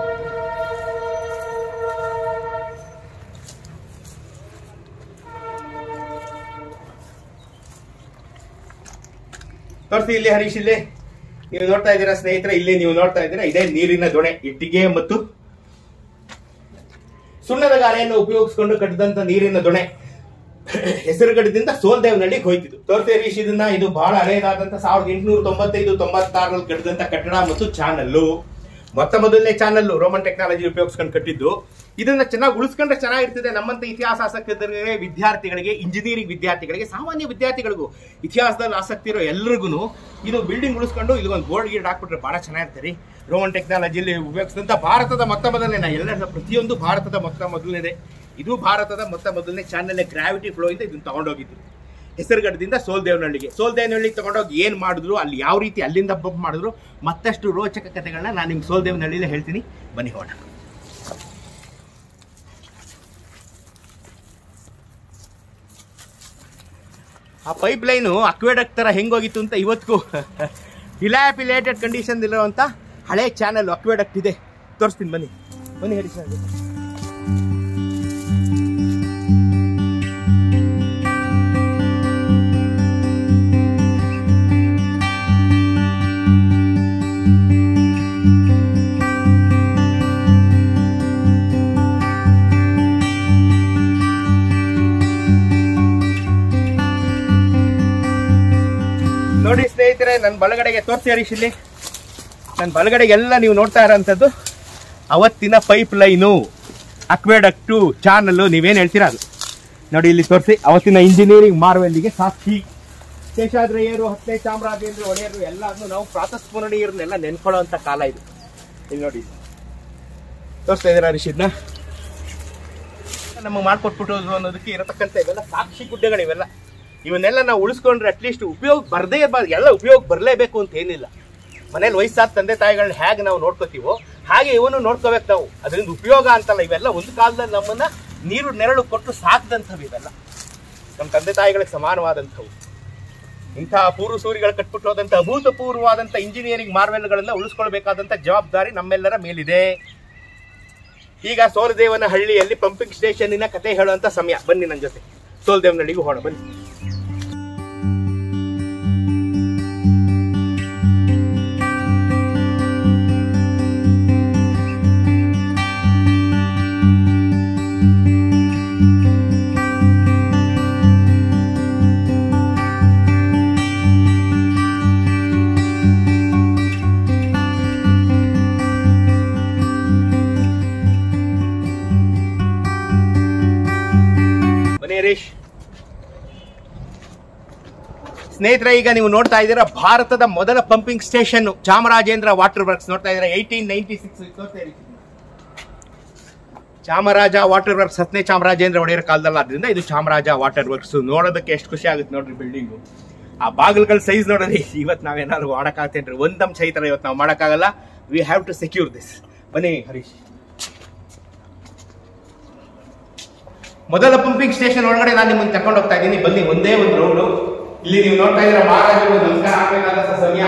ತೋರಿಸಿ ಇಲ್ಲಿ ಹರೀಶ್ ಇಲ್ಲಿ ನೀವು ನೋಡ್ತಾ ಇದ್ದೀರಾ ಸ್ನೇಹಿತರೆ ಇಲ್ಲಿ ನೀವು ನೋಡ್ತಾ ಇದ್ದೀರಾ ಇದೇ ನೀರಿನ ದೊಣೆ ಇಟ್ಟಿಗೆ ಮತ್ತು ಸುಣ್ಣದ ಗಾರೆಯನ್ನು ಉಪಯೋಗಿಸಿಕೊಂಡು ಕಟ್ಟಿದಂತ ನೀರಿನ ದೊಣೆ ಹೆಸರುಗಡದಿಂದ ಸೋಲ್ದೇವನಹಳ್ಳಿಗೆ ಹೋಯ್ತಿದ್ದು ತೋರ್ಸಿ ಹರೀಶ್ ಇದನ್ನ ಇದು ಬಹಳ ಹಳೆಯದಾದಂತ ಸಾವಿರದ ಎಂಟುನೂರ ತೊಂಬತ್ತೈದು ತೊಂಬತ್ತಾರರಲ್ಲಿ ಕಟ್ಟಿದಂತ ಕಟ್ಟಡ ಮತ್ತು ಚಾನಲ್ಲು ಮೊತ್ತ ಮೊದಲನೇ ಚಾನಲ್ ರೋಮನ್ ಟೆಕ್ನಾಲಜಿ ಉಪಯೋಗಿಸ್ಕೊಂಡು ಕಟ್ಟಿದ್ದು ಇದನ್ನ ಚೆನ್ನಾಗಿ ಉಳಿಸ್ಕೊಂಡ್ರೆ ಚೆನ್ನಾಗಿರ್ತದೆ ನಮ್ಮಂತ ಇತಿಹಾಸ ಆಸಕ್ತರಿಗೆ ವಿದ್ಯಾರ್ಥಿಗಳಿಗೆ ಇಂಜಿನಿಯರಿಂಗ್ ವಿದ್ಯಾರ್ಥಿಗಳಿಗೆ ಸಾಮಾನ್ಯ ವಿದ್ಯಾರ್ಥಿಗಳಿಗೂ ಇತಿಹಾಸದಲ್ಲಿ ಆಸಕ್ತಿ ಇರೋ ಎಲ್ರಿಗೂ ಇದು ಬಿಲ್ಡಿಂಗ್ ಉಳಿಸ್ಕೊಂಡು ಇದೊಂದು ಬೋರ್ಡ್ ಗೀರ್ಡ್ ಹಾಕ್ಬಿಟ್ರೆ ಬಹಳ ಚೆನ್ನಾಗಿರ್ತಾರೆ ರೋಮನ್ ಟೆಕ್ನಾಲಜಿಯಲ್ಲಿ ಉಪಯೋಗಿಸಿದಂಥ ಭಾರತದ ಮೊತ್ತ ಮೊದಲನೇ ನಾ ಎಲ್ಲ ಪ್ರತಿಯೊಂದು ಭಾರತದ ಮೊತ್ತ ಮೊದಲನೇದೆ ಇದು ಭಾರತದ ಮೊತ್ತ ಮೊದಲನೇ ಚಾನಲ್ ಗ್ರಾವಿಟಿ ಫ್ಲೋ ಇಂದ ಇದನ್ನ ತಗೊಂಡೋಗಿದ್ರು ಹೆಸರುಗಡದಿಂದ ಸೋಲ್ದೇವನಹಳ್ಳಿಗೆ ಸೋಲ್ದೇವನಹಳ್ಳಿಗೆ ತಗೊಂಡೋಗಿ ಏನು ಮಾಡಿದ್ರು ಅಲ್ಲಿ ಯಾವ ರೀತಿ ಅಲ್ಲಿಂದ ಬಂಪ್ ಮಾಡಿದ್ರು ಮತ್ತಷ್ಟು ರೋಚಕ ಕಥೆಗಳನ್ನ ನಾನು ನಿಮ್ಗೆ ಸೋಲ್ದೇವನಹಳ್ಳಿಲೇ ಹೇಳ್ತೀನಿ ಬನ್ನಿ ಹೋಗೋಣ ಆ ಪೈಪ್ ಲೈನು ಅಕ್ವೆಡಕ್ ತರ ಹೆಂಗೋಗಿತ್ತು ಅಂತ ಇವತ್ತಿಗೂ ಡಿಲಾಪಿಲೇಟೆಡ್ ಕಂಡೀಷನ್ ಇರುವಂತ ಹಳೆ ಚಾನಲ್ ಅಕ್ವೆಡಕ್ಟ್ ಇದೆ ತೋರಿಸ್ತೀನಿ ಬನ್ನಿ ಬನ್ನಿ ಹೇಳಿ ಸರ್ ನೋಡಿ ಸ್ನೇಹಿತರೆ ನನ್ನ ಬಲಗಡೆಗೆ ತೋರಿಸಿ ಹರೀಶ್ ಇಲ್ಲಿ ನನ್ನ ಬಲಗಡೆಗೆಲ್ಲ ನೀವು ನೋಡ್ತಾ ಇರೋಂಥದ್ದು ಅವತ್ತಿನ ಪೈಪ್ ಲೈನು ಅಕ್ವೆಡಕ್ಟು ಚಾನಲ್ಲು ನೀವೇನು ಹೇಳ್ತೀರಾ ಅದು ನೋಡಿ ಇಲ್ಲಿ ತೋರಿಸಿ ಅವತ್ತಿನ ಇಂಜಿನಿಯರಿಂಗ್ ಮಾರ್ವೆಲ್ಲಿಗೆ ಸಾಕ್ಷಿ ಶೇಷಾದ್ರಯ್ಯರು ಹತ್ತನೇ ಚಾಮರಾಜೇಂದ್ರ ಒಡೆಯರು ಎಲ್ಲಾದ್ರೂ ನಾವು ಪ್ರಾತಸ್ಮರಣೀಯರನ್ನೆಲ್ಲ ನೆನ್ಕೊಳ್ಳೋಂಥ ಕಾಲ ಇದು ಇಲ್ಲಿ ನೋಡಿ ತೋರಿಸ್ತಾ ಇದ್ದೀರಾ ಹರೀಶ್ ಇದನ್ನ ನಮಗೆ ಮಾಡ್ಕೊಟ್ಬಿಟ್ಟು ಅನ್ನೋದಕ್ಕೆ ಇರತಕ್ಕಂಥ ಇವೆಲ್ಲ ಸಾಕ್ಷಿ ಗುಡ್ಡೆಗಳು ಇವೆಲ್ಲ ಇವನ್ನೆಲ್ಲ ನಾವು ಉಳಿಸ್ಕೊಂಡ್ರೆ ಅಟ್ಲೀಸ್ಟ್ ಉಪಯೋಗ ಬರದೇ ಇರಬಾರ್ದು ಎಲ್ಲ ಉಪಯೋಗ ಬರಲೇಬೇಕು ಅಂತ ಏನಿಲ್ಲ ಮನೇಲಿ ವಯಸ್ಸಾದ ತಂದೆ ತಾಯಿಗಳನ್ನ ಹೇಗೆ ನಾವು ನೋಡ್ಕೋತೀವೋ ಹಾಗೆ ಇವನು ನೋಡ್ಕೋಬೇಕು ನಾವು ಅದರಿಂದ ಉಪಯೋಗ ಅಂತಲ್ಲ ಇವೆಲ್ಲ ಒಂದು ಕಾಲದಲ್ಲಿ ನಮ್ಮನ್ನ ನೀರು ನೆರಳು ಕೊಟ್ಟು ಸಾಕ್ದಂಥವು ಇವೆಲ್ಲ ನಮ್ಮ ತಂದೆ ತಾಯಿಗಳಿಗೆ ಸಮಾನವಾದಂಥವು ಇಂತಹ ಪೂರ್ವ ಸೂರಿಗಳು ಕಟ್ಬಿಟ್ಟು ಹೋದಂಥ ಅಭೂತಪೂರ್ವವಾದಂಥ ಇಂಜಿನಿಯರಿಂಗ್ ಮಾರ್ವೆಲ್ಗಳನ್ನ ಉಳಿಸ್ಕೊಳ್ಬೇಕಾದಂಥ ಜವಾಬ್ದಾರಿ ನಮ್ಮೆಲ್ಲರ ಮೇಲಿದೆ ಈಗ ಸೋಲದೇವನ ಹಳ್ಳಿಯಲ್ಲಿ ಪಂಪಿಂಗ್ ಸ್ಟೇಷನ್ನಿನ ಕತೆ ಹೇಳುವಂತ ಸಮಯ ಬನ್ನಿ ನನ್ನ ಜೊತೆ ಸೋಲದೇವನಹಳ್ಳಿಗೂ ಹೋಣ ಬನ್ನಿ ಬನ್ನಿ ಹರೀಶ್ ಸ್ನೇಹಿತರೆ ಈಗ ನೀವು ನೋಡ್ತಾ ಇದ್ದೀರಾ ಭಾರತದ ಮೊದಲ pumping station Chamarajendra water works ನೋಡ್ತಾ ಇದ್ದೀರಾ eighteen ninety six Chamaraja water works ಹತ್ತನೇ ಚಾಮರಾಜೇಂದ್ರ ಒಡೆಯರ ಕಾಲದಲ್ಲಿ ಆದ್ರಿಂದ ಇದು ಚಾಮರಾಜ ವಾಟರ್ ವರ್ಕ್ಸ್ ನೋಡೋದಕ್ಕೆ ಎಷ್ಟು ಖುಷಿ ಆಗುತ್ತೆ ನೋಡ್ರಿ ಬಿಲ್ಡಿಂಗು ಆ ಬಾಗಿಲುಗಳ ಸೈಜ್ ನೋಡ್ರಿ ಇವತ್ತು ನಾವೇನಾದ್ರು ಮಾಡಕ್ಕಾಗ್ತೇನ್ರಿ ಒಂದ್ ಅಂಶ ಈ ಥರ ಇವತ್ತು ನಾವು ಮಾಡೋಕ್ಕಾಗಲ್ಲ we have to secure this ಬನ್ನಿ ಹರೀಶ್ ಮೊದಲ ಪಂಪಿಂಗ್ ಸ್ಟೇಷನ್ ಒಳಗಡೆ ನಾನು ನಿಮ್ಮನ್ನು ಕರ್ಕೊಂಡು ಹೋಗ್ತಾ ಇದ್ದೀನಿ ಬನ್ನಿ ಒಂದೇ ಒಂದು ರೌಂಡು ಇಲ್ಲಿ ನೀವು ನೋಡ್ತಾ ಇದ್ದೀರಾ ಮಹಾರಾಜರು ನಮಸ್ಕಾರ ಹಾಕ್ಬೇಕಾದಂತ ಸಮಯ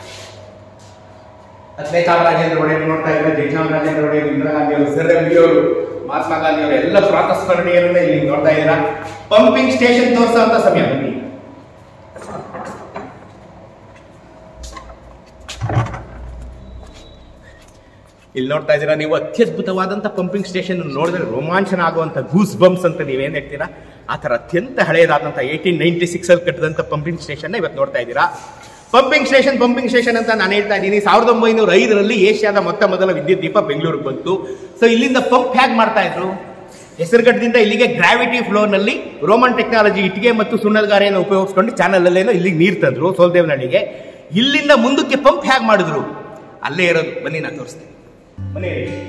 ಹತ್ತನೇ ಚಾಮರಾಜೇಂದ್ರ ಒಡೆಯರು ನೋಡ್ತಾ ಇದ್ದಾರೆ ಜಯಚಾಮರಾಜೇಂದ್ರ ಒಡೆಯರು ಇಂದಿರಾ ಗಾಂಧಿ ಅವರು ಸರ್ ಎಂ ಅವರು ಮಹಾತ್ಮ ಗಾಂಧಿ ಅವರು ಎಲ್ಲ ಪ್ರಾತಸ್ಮರಣೀಯರನ್ನ ಇಲ್ಲಿ ನೋಡ್ತಾ ಇದ್ದೀರಾ ಪಂಪಿಂಗ್ ಸ್ಟೇಷನ್ ತೋರಿಸುವಂತ ಸಮಯ ಬನ್ನಿ ಇಲ್ಲಿ ನೋಡ್ತಾ ಇದ್ದೀರಾ ನೀವು ಅತ್ಯದ್ಭುತವಾದಂಥ ಪಂಪಿಂಗ್ ಸ್ಟೇಷನ್ ನೋಡಿದ್ರೆ ರೋಮಾಂಚನ ಆಗುವಂಥ ಗೂಸ್ ಬಂಪ್ಸ್ ಅಂತ ನೀವೇನು ಹೇಳ್ತೀರಾ ಆ ಥರ ಅತ್ಯಂತ ಹಳೆಯದಾದಂಥ ಏಯ್ಟೀನ್ ನೈನ್ಟಿ ಸಿಕ್ಸ್ ಅಲ್ಲಿ ಕಟ್ಟಿದಂಥ ಪಂಪಿಂಗ್ ಸ್ಟೇಷನ್ ಇವತ್ತು ನೋಡ್ತಾ ಇದ್ದೀರಾ ಪಂಪಿಂಗ್ ಸ್ಟೇಷನ್ ಪಂಪಿಂಗ್ ಸ್ಟೇಷನ್ ಅಂತ ನಾನು ಹೇಳ್ತಾ ಇದ್ದೀನಿ ಸಾವಿರದ ಒಂಬೈನೂರ ಐದರಲ್ಲಿ ಏಷ್ಯಾದ ಮೊತ್ತ ಮೊದಲ ವಿದ್ಯುತ್ ದೀಪ ಬೆಂಗಳೂರಿಗೆ ಬಂತು ಸೊ ಇಲ್ಲಿಂದ ಪಂಪ್ ಹೇಗೆ ಮಾಡ್ತಾ ಇದ್ರು ಹೆಸರುಘಟ್ಟದಿಂದ ಇಲ್ಲಿಗೆ ಗ್ರಾವಿಟಿ ಫ್ಲೋನಲ್ಲಿ ರೋಮನ್ ಟೆಕ್ನಾಲಜಿ ಇಟ್ಟಿಗೆ ಮತ್ತು ಸುಣ್ಣದ ಗಾರೆಯನ್ನು ಉಪಯೋಗಿಸ್ಕೊಂಡು ಚಾನಲ್ ಅಲ್ಲೇನೋ ಇಲ್ಲಿಗೆ ನೀರು ತಂದ್ರು ಸೋಲ್ದೇವನಹಳ್ಳಿಗೆ ಇಲ್ಲಿಂದ ಮುಂದಕ್ಕೆ ಪಂಪ್ ಹೇಗೆ ಮಾಡಿದ್ರು ಅಲ್ಲೇ ಇರೋದು ಬನ್ನಿ ನಾನು ತೋರಿಸ್ತೀನಿ ಬನ್ನಿ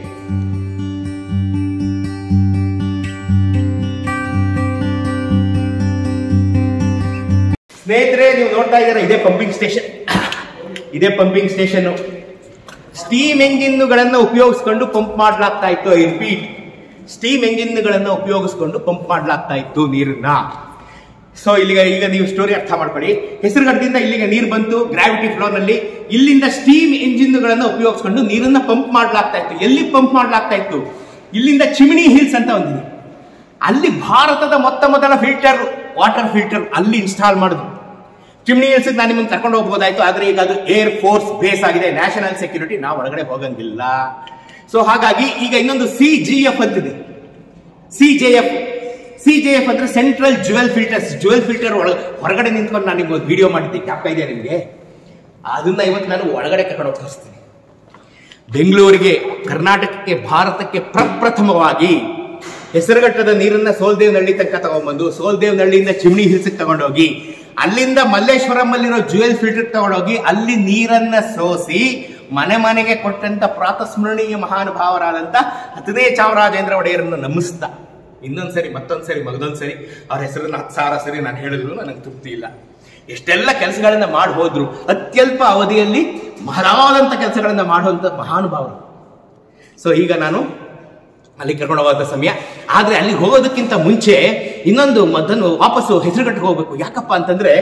ಸ್ನೇಹಿತರೆ ನೀವು ನೋಡ್ತಾ ಇದ್ದೀರಾ ಇದೇ ಪಂಪಿಂಗ್ ಸ್ಟೇಷನ್ ಇದೇ ಪಂಪಿಂಗ್ ಸ್ಟೇಷನ್ ಸ್ಟೀಮ್ ಎಂಜಿನ್ಗಳನ್ನು ಉಪಯೋಗಿಸ್ಕೊಂಡು ಪಂಪ್ ಮಾಡಲಾಗ್ತಾ ಇತ್ತು ಐ ರಿಪೀಟ್ ಸ್ಟೀಮ್ ಎಂಜಿನ್ಗಳನ್ನು ಉಪಯೋಗಿಸ್ಕೊಂಡು ಪಂಪ್ ಮಾಡಲಾಗ್ತಾ ಇತ್ತು ನೀರನ್ನ ಸೊ ಇಲ್ಲಿಗೆ ಈಗ ನೀವು ಸ್ಟೋರಿ ಅರ್ಥ ಮಾಡ್ಕೊಳ್ಳಿ ಹೆಸರುಗಡದಿಂದ ಇಲ್ಲಿಗೆ ನೀರು ಬಂತು ಗ್ರಾವಿಟಿ ಫ್ಲೋನಲ್ಲಿ ಇಲ್ಲಿಂದ ಸ್ಟೀಮ್ ಎಂಜಿನ್ಗಳನ್ನು ಉಪಯೋಗಿಸ್ಕೊಂಡು ನೀರನ್ನ ಪಂಪ್ ಮಾಡಲಾಗ್ತಾ ಇತ್ತು ಎಲ್ಲಿ ಪಂಪ್ ಮಾಡಲಾಗ್ತಾ ಇತ್ತು ಇಲ್ಲಿಂದ ಚಿಮಿನಿ ಹಿಲ್ಸ್ ಅಂತ ಒಂದಿದೆ ಅಲ್ಲಿ ಭಾರತದ ಮೊತ್ತ ಮೊದಲ ಫಿಲ್ಟರ್ ವಾಟರ್ ಫಿಲ್ಟರ್ ಅಲ್ಲಿ ಇನ್ಸ್ಟಾಲ್ ಮಾಡಿದ್ರು ಚಿಮ್ನಿ ಹಿಲ್ಸ್ ನಾನು ನಿಮ್ಮನ್ನು ಕರ್ಕೊಂಡು ಹೋಗ್ಬೋದಾಯ್ತು ಆದ್ರೆ ಈಗ ಅದು ಏರ್ ಫೋರ್ಸ್ ಬೇಸ್ ಆಗಿದೆ ನ್ಯಾಷನಲ್ ಸೆಕ್ಯೂರಿಟಿ ನಾವು ಒಳಗಡೆ ಹೋಗಂಗಿಲ್ಲ ಸೊ ಹಾಗಾಗಿ ಈಗ ಇನ್ನೊಂದು ಸಿ ಜಿ ಎಫ್ ಅಂತಿದೆ C J F C J F ಅಂದ್ರೆ central jewel filters jewel filter ಒಳಗೆ ಹೊರಗಡೆ ನಿಂತ್ಕೊಂಡು ನಾನು ನಿಮ್ಗೆ ವಿಡಿಯೋ ಮಾಡಿದ್ದೆ ಜ್ಞಾಪಕ ಇದೆ ನಿಮಗೆ ಅದನ್ನ ಇವತ್ತು ನಾನು ಒಳಗಡೆ ಕರ್ಕೊಂಡು ಹೋಗಿ ತೋರಿಸ್ತೀನಿ ಬೆಂಗಳೂರಿಗೆ ಕರ್ನಾಟಕಕ್ಕೆ ಭಾರತಕ್ಕೆ ಪ್ರಪ್ರಥಮವಾಗಿ ಹೆಸರುಘಟ್ಟದ ನೀರನ್ನ ಸೋಲ್ದೇವ್ನಹಳ್ಳಿ ತನಕ ತಗೊಂಡ್ಬಂದು ಸೋಲ್ದೇವ್ನಹಳ್ಳಿಯಿಂದ ಚಿಮ್ನಿ ಹಿಲ್ಸ್ಗೆ ತಗೊಂಡೋಗಿ ಅಲ್ಲಿಂದ ಮಲ್ಲೇಶ್ವರಂ ಅಲ್ಲಿರೋ ಜುವೆಲ್ ಫಿಲ್ಟರ್ ತಗೊಂಡೋಗಿ ಅಲ್ಲಿ ನೀರನ್ನ ಸೋಸಿ ಮನೆ ಮನೆಗೆ ಕೊಟ್ಟಂತ ಪ್ರಾತಸ್ಮರಣೀಯ ಮಹಾನುಭಾವರಾದಂತ ಹತ್ತನೇ ಚಾಮರಾಜೇಂದ್ರ ಒಡೆಯರನ್ನು ನಮಿಸ್ತಾ ಇನ್ನೊಂದ್ಸರಿ ಮತ್ತೊಂದ್ಸರಿ ಮಗದೊಂದ್ಸರಿ ಅವ್ರ ಹೆಸರನ್ನ ಹತ್ತು ಸಾವಿರ ಸರಿ ನಾನು ಹೇಳಿದ್ರು ನನಗೆ ತೃಪ್ತಿ ಇಲ್ಲ ಎಷ್ಟೆಲ್ಲ ಕೆಲಸಗಳನ್ನ ಮಾಡಿ ಹೋದ್ರು ಅತ್ಯಲ್ಪ ಅವಧಿಯಲ್ಲಿ ಮಹದಾದಂಥ ಕೆಲಸಗಳನ್ನ ಮಾಡುವಂತ ಮಹಾನುಭಾವರು ಸೊ ಈಗ ನಾನು ಅಲ್ಲಿ ಕರ್ಕೊಂಡು ಹೋಗುವಂಥ ಸಮಯ ಆದ್ರೆ ಅಲ್ಲಿ ಹೋಗೋದಕ್ಕಿಂತ ಮುಂಚೆ ಇನ್ನೊಂದು ಮದ್ದನ್ನು ವಾಪಸ್ಸು ಹೆಸರುಗಟ್ಟಿಗೆ ಹೋಗ್ಬೇಕು ಯಾಕಪ್ಪ ಅಂತಂದ್ರೆ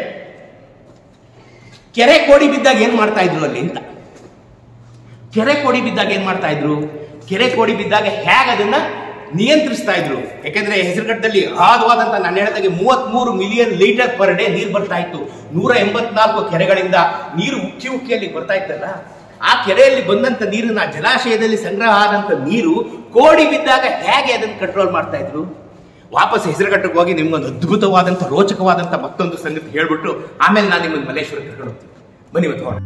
ಕೆರೆ ಕೋಡಿ ಬಿದ್ದಾಗ ಏನ್ ಮಾಡ್ತಾ ಇದ್ರು ಅಲ್ಲಿ ಅಂತ ಕೆರೆ ಕೋಡಿ ಬಿದ್ದಾಗ ಏನ್ ಮಾಡ್ತಾ ಇದ್ರು ಕೆರೆ ಕೋಡಿ ಬಿದ್ದಾಗ ಹೇಗೆ ಅದನ್ನ ನಿಯಂತ್ರಿಸ್ತಾ ಇದ್ರು ಯಾಕೆಂದ್ರೆ ಹೆಸರುಘಟ್ಟದಲ್ಲಿ ಅಗಾಧವಾದಂತ ನಾನು ಹೇಳಿದಾಗೆ ಮೂವತ್ಮೂರು ಮಿಲಿಯನ್ ಲೀಟರ್ ಪರ್ ಡೇ ನೀರು ಬರ್ತಾ ಇತ್ತು ನೂರ ಎಂಬತ್ನಾಲ್ಕು ಕೆರೆಗಳಿಂದ ನೀರು ಉಕ್ಕಿ ಉಕ್ಕಿ ಅಲ್ಲಿ ಬರ್ತಾ ಇತ್ತಲ್ಲ ಆ ಕೆರೆಯಲ್ಲಿ ಬಂದಂತ ನೀರನ್ನ ಜಲಾಶಯದಲ್ಲಿ ಸಂಗ್ರಹ ಆದಂತ ನೀರು ಕೋಡಿ ಬಿದ್ದಾಗ ಹೇಗೆ ಅದನ್ನ ಕಂಟ್ರೋಲ್ ಮಾಡ್ತಾ ಇದ್ರು ವಾಪಸ್ ಹೆಸರುಘಟ್ಟಕ್ಕೆ ಹೋಗಿ ನಿಮ್ಗೊಂದು ಅದ್ಭುತವಾದಂತ ರೋಚಕವಾದಂತ ಮತ್ತೊಂದು ಸಂಗತಿ ಹೇಳ್ಬಿಟ್ಟು ಆಮೇಲೆ ನಾನು ನಿಮ್ಮನ್ನು ಮಲ್ಲೇಶ್ವರ ಕರ್ಕೊಂಡು ಹೋಗ್ತೀನಿ ಬನ್ನಿ ಇವತ್ತು ಹೋಗೋಣ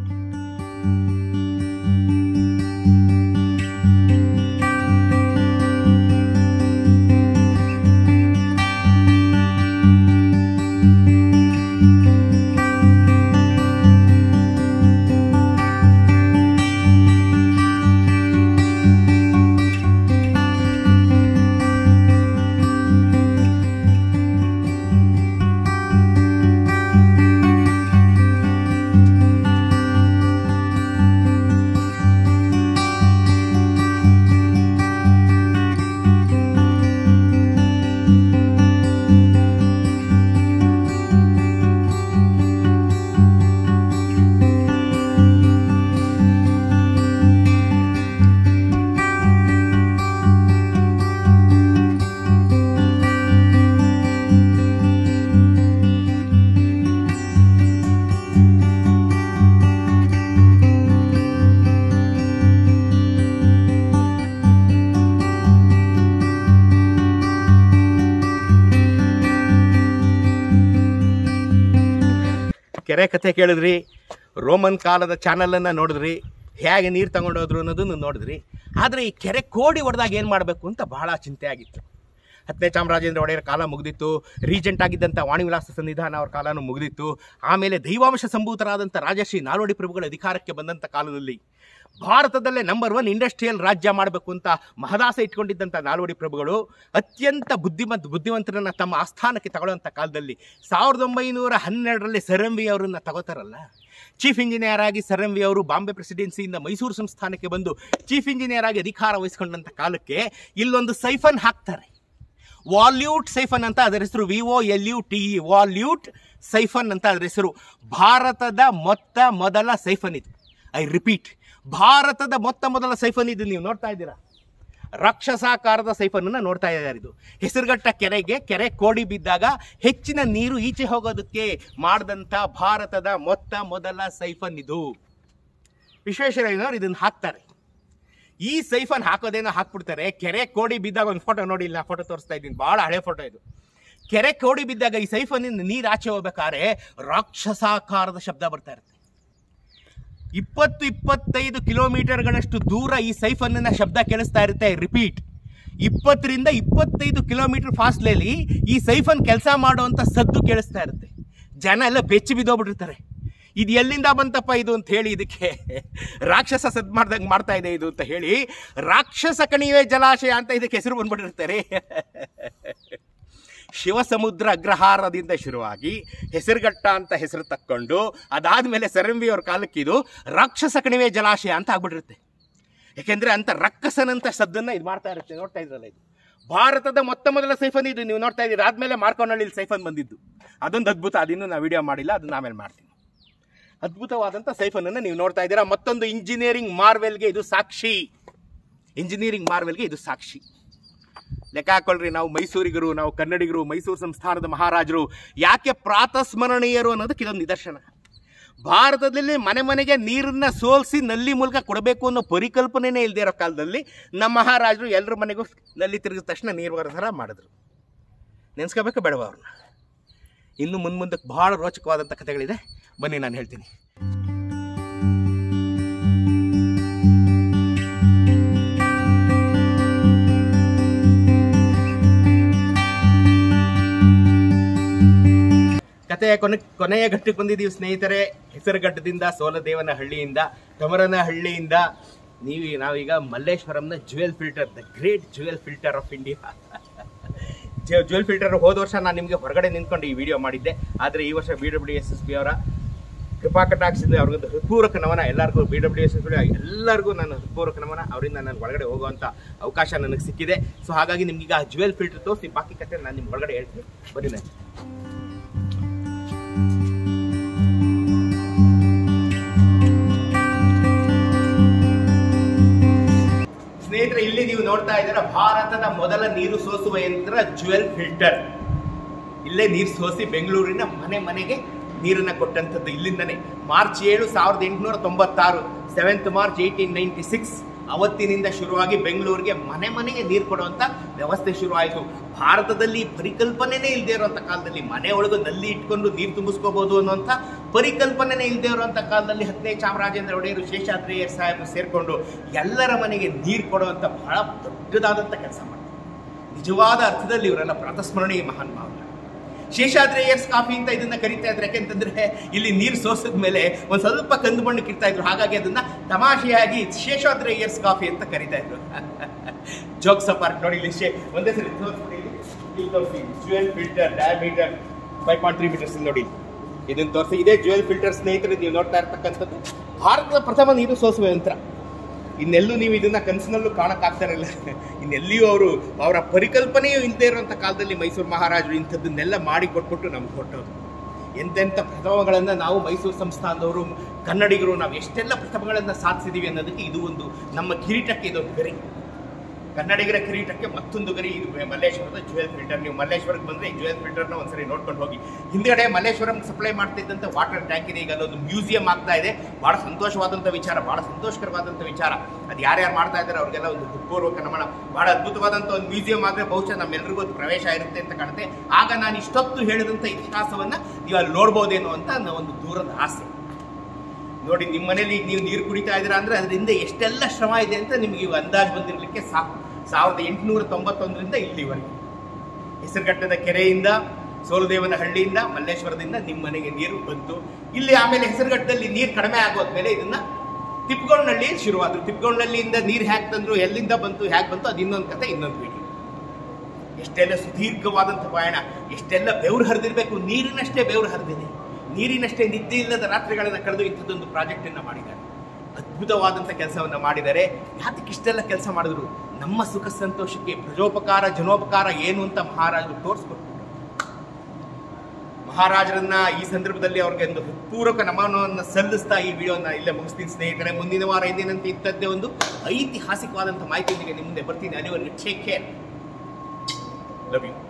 ಕೆರೆ ಕಥೆ ಕೇಳಿದ್ರಿ ರೋಮನ್ ಕಾಲದ ಚಾನಲನ್ನು ನೋಡಿದ್ರಿ ಹೇಗೆ ನೀರು ತಗೊಂಡೋದ್ರು ಅನ್ನೋದನ್ನು ನೋಡಿದ್ರಿ ಆದರೆ ಈ ಕೆರೆ ಕೋಡಿ ಹೊಡೆದಾಗ ಏನು ಮಾಡಬೇಕು ಅಂತ ಬಹಳ ಚಿಂತೆ ಆಗಿತ್ತು ಹತ್ತನೇ ಚಾಮರಾಜೇಂದ್ರ ಒಡೆಯರ ಕಾಲ ಮುಗಿದಿತ್ತು ರೀಜೆಂಟ್ ಆಗಿದ್ದಂಥ ವಾಣಿವಿಲಾಸ ಸನ್ನಿಧಾನ ಅವ್ರ ಕಾಲನೂ ಮುಗಿದಿತ್ತು ಆಮೇಲೆ ದೈವಾಂಶ ಸಂಭೂತರಾದಂಥ ರಾಜಶ್ರೀ ನಾಲ್ವಡಿ ಪ್ರಭುಗಳ ಅಧಿಕಾರಕ್ಕೆ ಬಂದಂಥ ಕಾಲದಲ್ಲಿ ಭಾರತದಲ್ಲೇ ನಂಬರ್ ಒನ್ ಇಂಡಸ್ಟ್ರಿಯಲ್ ರಾಜ್ಯ ಮಾಡಬೇಕು ಅಂತ ಮಹದಾಸೆ ಇಟ್ಕೊಂಡಿದ್ದಂಥ ನಾಲ್ವಡಿ ಪ್ರಭುಗಳು ಅತ್ಯಂತ ಬುದ್ಧಿಮಂತ ಬುದ್ಧಿವಂತರನ್ನ ತಮ್ಮ ಆಸ್ಥಾನಕ್ಕೆ ತಗೊಳ್ಳುವಂಥ ಕಾಲದಲ್ಲಿ ಸಾವಿರದ ಒಂಬೈನೂರ ಹನ್ನೆರಡರಲ್ಲಿ ಸರಂವಿ ಅವರನ್ನ ತಗೋತಾರಲ್ಲ ಚೀಫ್ ಇಂಜಿನಿಯರ್ ಆಗಿ ಸರಂವಿ ಅವರು ಬಾಂಬೆ ಪ್ರೆಸಿಡೆನ್ಸಿಯಿಂದ ಮೈಸೂರು ಸಂಸ್ಥಾನಕ್ಕೆ ಬಂದು ಚೀಫ್ ಇಂಜಿನಿಯರ್ ಆಗಿ ಅಧಿಕಾರ ವಹಿಸ್ಕೊಂಡಂಥ ಕಾಲಕ್ಕೆ ಇಲ್ಲೊಂದು ಸೈಫನ್ ಹಾಕ್ತಾರೆ ವಾಲ್ಯೂಟ್ ಸೈಫನ್ ಅಂತ ಅದರ ಹೆಸರು V O L U T E volute siphon ಅಂತ ಅದರ ಹೆಸರು ಭಾರತದ ಮೊತ್ತ ಮೊದಲ ಸೈಫನ್ ಇದು ಐ ರಿಪೀಟ್ ಭಾರತದ ಮೊತ್ತ ಮೊದಲ ಸೈಫನ್ ಇದು ನೀವು ನೋಡ್ತಾ ಇದ್ದೀರಾ ರಾಕ್ಷಸಾಕಾರದ ಸೈಫನನ್ನು ನೋಡ್ತಾ ಇದ್ದಾರೆ ಇದು ಹೆಸರುಘಟ್ಟ ಕೆರೆಗೆ ಕೆರೆ ಕೋಡಿ ಬಿದ್ದಾಗ ಹೆಚ್ಚಿನ ನೀರು ಈಚೆ ಹೋಗೋದಕ್ಕೆ ಮಾಡಿದಂಥ ಭಾರತದ ಮೊತ್ತ ಮೊದಲ ಸೈಫನ್ ಇದು ವಿಶ್ವೇಶ್ವರಯ್ಯನವರು ಇದನ್ನು ಹಾಕ್ತಾರೆ ಈ ಸೈಫನ್ ಹಾಕೋದೇನೋ ಹಾಕ್ಬಿಡ್ತಾರೆ ಕೆರೆ ಕೋಡಿ ಬಿದ್ದಾಗ ಒಂದು ಫೋಟೋ ನೋಡಿ ಇಲ್ಲ ಫೋಟೋ ತೋರಿಸ್ತಾ ಇದ್ದೀನಿ ಭಾಳ ಹಳೆ ಫೋಟೋ ಇದು ಕೆರೆ ಕೋಡಿ ಬಿದ್ದಾಗ ಈ ಸೈಫನ್ನಿಂದ ನೀರು ಆಚೆ ಹೋಗ್ಬೇಕಾದ್ರೆ ರಾಕ್ಷಸಾಕಾರದ ಶಬ್ದ ಬರ್ತಾ ಇರುತ್ತೆ ಇಪ್ಪತ್ತು ಇಪ್ಪತ್ತೈದು ಕಿಲೋಮೀಟರ್ಗಳಷ್ಟು ದೂರ ಈ ಸೈಫನ್ನ ಶಬ್ದ ಕೇಳಿಸ್ತಾ ಇರುತ್ತೆ ರಿಪೀಟ್ ಇಪ್ಪತ್ತರಿಂದ ಇಪ್ಪತ್ತೈದು ಕಿಲೋಮೀಟರ್ ಫಾಸ್ಟ್ಲೇಲಿ ಈ ಸೈಫನ್ ಕೆಲಸ ಮಾಡುವಂಥ ಸದ್ದು ಕೇಳಿಸ್ತಾ ಇರುತ್ತೆ ಜನ ಎಲ್ಲ ಬೆಚ್ಚಿ ಬಿದ್ದೋಗ್ಬಿಟ್ಟಿರ್ತಾರೆ ಇದು ಎಲ್ಲಿಂದ ಬಂತಪ್ಪ ಇದು ಅಂತ ಹೇಳಿ ಇದಕ್ಕೆ ರಾಕ್ಷಸ ಸದ್ ಮಾಡ್ದಂಗೆ ಮಾಡ್ತಾ ಇದೆ ಇದು ಅಂತ ಹೇಳಿ ರಾಕ್ಷಸ ಕಣಿವೆ ಜಲಾಶಯ ಅಂತ ಇದಕ್ಕೆ ಹೆಸರು ಬಂದ್ಬಿಟ್ಟಿರ್ತಾರೆ ಶಿವಸಮುದ್ರ ಅಗ್ರಹಾರದಿಂದ ಶುರುವಾಗಿ ಹೆಸರುಘಟ್ಟ ಅಂತ ಹೆಸರು ತಕ್ಕೊಂಡು ಅದಾದ್ಮೇಲೆ ಸರಂಬಿ ಅವ್ರ ಕಾಲಕ್ಕೆ ಇದು ರಾಕ್ಷಸ ಕಣಿವೆ ಜಲಾಶಯ ಅಂತ ಆಗ್ಬಿಟ್ಟಿರುತ್ತೆ ಯಾಕೆಂದ್ರೆ ಅಂತ ರಕ್ಕಸನಂತ ಸದ್ದನ್ನ ಇದು ಮಾಡ್ತಾ ಇರುತ್ತೆ ನೋಡ್ತಾ ಇದ್ರಲ್ಲ ಇದು ಭಾರತದ ಮೊತ್ತ ಮೊದಲ ಸೈಫನ್ ಇದು ನೀವು ನೋಡ್ತಾ ಇದ್ದೀರಿ ಆದ್ಮೇಲೆ ಮಾರ್ಕೋನಹಳ್ಳಿ ಸೈಫನ್ ಬಂದಿದ್ದು ಅದೊಂದು ಅದ್ಭುತ ಅದಿನ್ನೂ ನಾವು ವಿಡಿಯೋ ಮಾಡಿಲ್ಲ ಅದನ್ನ ಆಮೇಲೆ ಮಾಡ್ತೀನಿ ಅದ್ಭುತವಾದಂಥ ಸೈಫನನ್ನು ನೀವು ನೋಡ್ತಾ ಇದ್ದೀರಾ ಮತ್ತೊಂದು ಇಂಜಿನಿಯರಿಂಗ್ ಮಾರ್ವೆಲ್ಗೆ ಇದು ಸಾಕ್ಷಿ ಇಂಜಿನಿಯರಿಂಗ್ ಮಾರ್ವೆಲ್ಗೆ ಇದು ಸಾಕ್ಷಿ ಲೆಕ್ಕ ಹಾಕೊಳ್ರಿ ನಾವು ಮೈಸೂರಿಗರು ನಾವು ಕನ್ನಡಿಗರು ಮೈಸೂರು ಸಂಸ್ಥಾನದ ಮಹಾರಾಜರು ಯಾಕೆ ಪ್ರಾತಸ್ಮರಣೀಯರು ಅನ್ನೋದಕ್ಕೆ ಇದೊಂದು ನಿದರ್ಶನ ಭಾರತದಲ್ಲಿ ಮನೆ ಮನೆಗೆ ನೀರನ್ನ ಸೋಲಿಸಿ ನಲ್ಲಿ ಮೂಲಕ ಕೊಡಬೇಕು ಅನ್ನೋ ಪರಿಕಲ್ಪನೆನೇ ಇಲ್ಲದೆ ಇರೋ ಕಾಲದಲ್ಲಿ ನಮ್ಮ ಮಹಾರಾಜರು ಎಲ್ಲರ ಮನೆಗೂ ನಲ್ಲಿ ತಿರುಗಿದ ತಕ್ಷಣ ನೀರು ಬರೋ ಥರ ಮಾಡಿದ್ರು ನೆನ್ಸ್ಕೋಬೇಕು ಬೇಡವ ಅವ್ರನ್ನ ಇನ್ನು ಮುಂದೆ ಮುಂದಕ್ಕೆ ಭಾಳ ರೋಚಕವಾದಂಥ ಕಥೆಗಳಿದೆ ಬನ್ನಿ ನಾನು ಹೇಳ್ತೀನಿ ಕಥೆಯ ಕೊನೆ ಕೊನೆಯ ಘಟ್ಟಕ್ಕೆ ಬಂದಿದ್ದೀವಿ ಸ್ನೇಹಿತರೆ ಹೆಸರುಘಟ್ಟದಿಂದ ಸೋಲದೇವನ ಹಳ್ಳಿಯಿಂದ ಕಮರನ ಹಳ್ಳಿಯಿಂದ ನೀವು ನಾವೀಗ ಮಲ್ಲೇಶ್ವರಂನ jewel filter the great jewel filter of India jewel filter ಹೋದ ವರ್ಷ ನಾನು ನಿಮಗೆ ಹೊರಗಡೆ ನಿಂತ್ಕೊಂಡು ಈ ವಿಡಿಯೋ ಮಾಡಿದ್ದೆ ಆದರೆ ಈ ವರ್ಷ B W S S P ಅವರ ಕೃಪಾ ಕಟಾಕ್ಷದಿಂದ ಅವ್ರಿಗೊಂದು ಹೃತ್ಪೂರ್ವಕ ನಮನ ಎಲ್ಲರಿಗೂ B W S S P ಎಲ್ಲರಿಗೂ ನನ್ನ ಹೃತ್ಪೂರ್ವಕ ನಮನ ಅವರಿಂದ ನಾನು ಒಳಗಡೆ ಹೋಗುವಂಥ ಅವಕಾಶ ನನಗೆ ಸಿಕ್ಕಿದೆ ಸೊ ಹಾಗಾಗಿ ನಿಮ್ಗೀಗ ಜುವೆಲ್ ಫಿಲ್ಟರ್ ತೋರಿಸಿ ಬಾಕಿ ಕತೆ ನಾನು ನಿಮ್ಗೆ ಒಳಗಡೆ ಹೇಳ್ತೀನಿ ಬನ್ನಿ ನಾನು ಸ್ನೇಹಿತರೆ ಇಲ್ಲಿ ನೀವು ನೋಡ್ತಾ ಇದ್ದೀರಾ ಭಾರತದ ಮೊದಲ ನೀರು ಸೋಸುವ ಯಂತ್ರ ಜುವೆಲ್ ಫಿಲ್ಟರ್ ಇಲ್ಲೇ ನೀರು ಸೋಸಿ ಬೆಂಗಳೂರಿನ ಮನೆ ಮನೆಗೆ ನೀರನ್ನ ಕೊಟ್ಟಂಥದ್ದು ಇಲ್ಲಿಂದನೇ ಮಾರ್ಚ್ ಏಳು ಸಾವಿರದ ಎಂಟುನೂರ ತೊಂಬತ್ತಾರು seventh March eighteen ninety six ಅವತ್ತಿನಿಂದ ಶುರುವಾಗಿ ಬೆಂಗಳೂರಿಗೆ ಮನೆ ಮನೆಗೆ ನೀರು ಕೊಡುವಂಥ ವ್ಯವಸ್ಥೆ ಶುರುವಾಯಿತು ಭಾರತದಲ್ಲಿ ಪರಿಕಲ್ಪನೆನೇ ಇಲ್ಲದೆ ಇರುವಂಥ ಕಾಲದಲ್ಲಿ ಮನೆ ಒಳಗೆ ನಲ್ಲಿ ಇಟ್ಕೊಂಡು ನೀರು ತುಂಬಿಸ್ಕೋಬಹುದು ಅನ್ನುವಂಥ ಪರಿಕಲ್ಪನೆನೇ ಇಲ್ಲದೆ ಇರುವಂಥ ಕಾಲದಲ್ಲಿ ಹತ್ತನೇ ಚಾಮರಾಜೇಂದ್ರ ಒಡೆಯರು ಶೇಷಾದ್ರಿಯರ್ ಸಾಹೇಬರು ಸೇರಿಕೊಂಡು ಎಲ್ಲರ ಮನೆಗೆ ನೀರು ಕೊಡುವಂಥ ಬಹಳ ದೊಡ್ಡದಾದಂಥ ಕೆಲಸ ಮಾಡ್ತಾರೆ ನಿಜವಾದ ಅರ್ಥದಲ್ಲಿ ಇವರೆಲ್ಲ ಪ್ರಾತಸ್ಮರಣೀಯ ಮಹಾನ್ ಭಾವ ಶೇಷಾದ್ರೇಯರ್ಸ್ ಕಾಫಿ ಅಂತ ಇದನ್ನ ಕರಿತಾ ಇದ್ರು ಯಾಕೆಂತಂದ್ರೆ ಇಲ್ಲಿ ನೀರು ಸೋಸಿದ ಮೇಲೆ ಒಂದ್ ಸ್ವಲ್ಪ ಕಂದು ಬಣ್ಣಕ್ಕೆ ಇರ್ತಾ ಇದ್ರು ಹಾಗಾಗಿ ಅದನ್ನ ತಮಾಷೆಯಾಗಿ ಶೇಷಾದ್ರೇಯರ್ಸ್ ಕಾಫಿ ಅಂತ ಕರಿತಾ ಇದ್ರು ಜೋಕ್ಸ್ ಪಾರ್ಕ್ ನೋಡಿ ಇಲ್ಲಿ ಶೇ ಒಂದೇ ಸರಿ ತೋರಿಸ್ಬಿಡಿ ಇಲ್ಲಿ. ಇಲ್ಲಿ ತೋರಿಸಿ jewel filter diameter five point three metres ನೋಡಿ ಇದನ್ನ ತೋರಿಸಿ ಇದೇ ಜುವೆಲ್ ಫಿಲ್ಟರ್ ಸ್ನೇಹಿತರೆ ನೀವು ನೋಡ್ತಾ ಇರ್ತಕ್ಕಂಥದ್ದು ಭಾರತದ ಪ್ರಥಮ ನೀರು ಸೋಸುವ ಯಂತ್ರ ಇನ್ನೆಲ್ಲೂ ನೀವು ಇದನ್ನ ಕನಸಿನಲ್ಲೂ ಕಾಣಕ್ಕಾಗ್ತಾರಲ್ಲ ಇನ್ನೆಲ್ಲಿಯೂ ಅವರು ಅವರ ಪರಿಕಲ್ಪನೆಯೂ ಇಲ್ಲದೆ ಇರುವಂಥ ಕಾಲದಲ್ಲಿ ಮೈಸೂರು ಮಹಾರಾಜರು ಇಂಥದ್ದನ್ನೆಲ್ಲ ಮಾಡಿ ಕೊಟ್ಬಿಟ್ಟು ನಮ್ಗೆ ಕೊಟ್ಟರು ಎಂತೆಂಥ ಪ್ರಥಮಗಳನ್ನು ನಾವು ಮೈಸೂರು ಸಂಸ್ಥಾನದವರು ಕನ್ನಡಿಗರು ನಾವು ಎಷ್ಟೆಲ್ಲ ಪ್ರಥಮಗಳನ್ನು ಸಾಧಿಸಿದೀವಿ ಅನ್ನೋದಕ್ಕೆ ಇದು ಒಂದು ನಮ್ಮ ಕಿರೀಟಕ್ಕೆ ಇದೊಂದು ಗರಿ ಕನ್ನಡಿಗರ ಕಿರೀಟಕ್ಕೆ ಮತ್ತೊಂದು ಗರಿ ಇದು ಮಲ್ಲೇಶ್ವರದ ಜುವೆಲ್ ಫಿಲ್ಟರ್ ನೀವು ಮಲ್ಲೇಶ್ವರಕ್ಕೆ ಬಂದರೆ ಈ ಜುವೆಲ್ ಫಿಲ್ಟರ್ನ ಒಂದ್ಸರಿ ನೋಡ್ಕೊಂಡು ಹೋಗಿ ಹಿಂದ್ಗಡೆ ಮಲ್ಲೇಶ್ವರಂ ಸಪ್ಲೈ ಮಾಡ್ತಾ ಇದ್ದಂಥ ವಾಟರ್ ಟ್ಯಾಂಕ್ ಇದೆ ಈಗ ಅಲ್ಲೊಂದು ಮ್ಯೂಸಿಯಂ ಆಗ್ತಾ ಇದೆ ಬಹಳ ಸಂತೋಷವಾದಂಥ ವಿಚಾರ ಬಹಳ ಸಂತೋಷಕರವಾದಂಥ ವಿಚಾರ ಅದು ಯಾರ್ಯಾರು ಮಾಡ್ತಾ ಇದ್ದಾರೆ ಅವ್ರಿಗೆಲ್ಲ ಒಂದು ಹೃತ್ಪೂರ್ವಕ ನಮನ ಬಹಳ ಅದ್ಭುತವಾದಂಥ ಒಂದು ಮ್ಯೂಸಿಯಂ ಆದರೆ ಬಹುಶಃ ನಮ್ಮೆಲ್ಲರಿಗೂ ಅದು ಪ್ರವೇಶ ಇರುತ್ತೆ ಅಂತ ಕಾಣುತ್ತೆ ಆಗ ನಾನು ಇಷ್ಟೊತ್ತು ಹೇಳಿದಂಥ ಇತಿಹಾಸವನ್ನ ನೀವು ಅಲ್ಲಿ ನೋಡ್ಬೋದೇನೋ ಅಂತ ನನ್ನ ಒಂದು ದೂರದ ಆಸೆ ನೋಡಿ ನಿಮ್ಮ ಮನೇಲಿ ಈಗ ನೀವು ನೀರು ಕುಡಿತಾ ಇದ್ದೀರಾ ಅಂದ್ರೆ ಅದರಿಂದ ಎಷ್ಟೆಲ್ಲ ಶ್ರಮ ಇದೆ ಅಂತ ನಿಮ್ಗೆ ಇವಾಗ ಅಂದಾಜು ಬಂದಿರಲಿಕ್ಕೆ ಸಾಕು ಸಾವಿರದ ಎಂಟುನೂರ ತೊಂಬತ್ತೊಂದರಿಂದ ಇಲ್ಲಿವರೆಗೆ ಹೆಸರುಘಟ್ಟದ ಕೆರೆಯಿಂದ ಸೋಲದೇವನ ಹಳ್ಳಿಯಿಂದ ಮಲ್ಲೇಶ್ವರದಿಂದ ನಿಮ್ಮ ಮನೆಗೆ ನೀರು ಬಂತು ಇಲ್ಲಿ ಆಮೇಲೆ ಹೆಸರುಘಟ್ಟದಲ್ಲಿ ನೀರು ಕಡಿಮೆ ಆಗೋದ್ಮೇಲೆ ಇದನ್ನ ತಿಪ್ಕೊಂಡ್ನಳ್ಳಿ ಶುರುವಾದ್ರು ತಿಪ್ಕೊಂಡ್ನಳ್ಳಿಯಿಂದ ನೀರು ಹ್ಯಾಕ್ ತಂದ್ರು ಎಲ್ಲಿಂದ ಬಂತು ಹ್ಯಾಕ್ ಬಂತು ಅದು ಇನ್ನೊಂದು ಕತೆ ಇನ್ನೊಂದು ವಿಡಿಯೋ ಎಷ್ಟೆಲ್ಲ ಸುದೀರ್ಘವಾದಂಥ ಪಯಣ ಎಷ್ಟೆಲ್ಲ ಬೆವರು ಹರಿದಿರಬೇಕು ನೀರಿನಷ್ಟೇ ಬೆವರು ಹರಿದಿದೆ ನೀರಿನಷ್ಟೇ ನಿದ್ದೆ ಇಲ್ಲದ ರಾತ್ರಿಗಳನ್ನು ಕಳೆದು ಇಂಥದ್ದೊಂದು ಪ್ರಾಜೆಕ್ಟ್ ಅನ್ನ ಮಾಡಿದ್ದಾರೆ ಅದ್ಭುತವಾದಂಥ ಕೆಲಸವನ್ನ ಮಾಡಿದ್ದಾರೆ ಯಾತಕ್ಕೆ ಇಷ್ಟೆಲ್ಲ ಕೆಲಸ ಮಾಡಿದ್ರು ನಮ್ಮ ಸುಖ ಸಂತೋಷಕ್ಕೆ ಪ್ರಜೋಪಕಾರ ಜನೋಪಕಾರ ಏನು ಅಂತ ಮಹಾರಾಜರು ತೋರಿಸ್ಕೊಟ್ರು ಮಹಾರಾಜರನ್ನ ಈ ಸಂದರ್ಭದಲ್ಲಿ ಅವ್ರಿಗೆ ಒಂದು ಪೂರಕ ನಮನವನ್ನು ಸಲ್ಲಿಸ್ತಾ ಈ ವಿಡಿಯೋನ ಇಲ್ಲೇ ಮುಗಿಸ್ತೀನಿ ಸ್ನೇಹಿತರೆ ಮುಂದಿನ ವಾರ ಎಂದಿನಂತೆ ಇಂಥದ್ದೇ ಒಂದು ಐತಿಹಾಸಿಕವಾದಂಥ ಮಾಹಿತಿಯೊಂದಿಗೆ ನಿಮ್ಮ ಮುಂದೆ ಬರ್ತೀನಿ ಅಲ್ಲಿವರೆಗೆ ಟೇಕ್ ಕೇರ್ ಲವ್ ಯು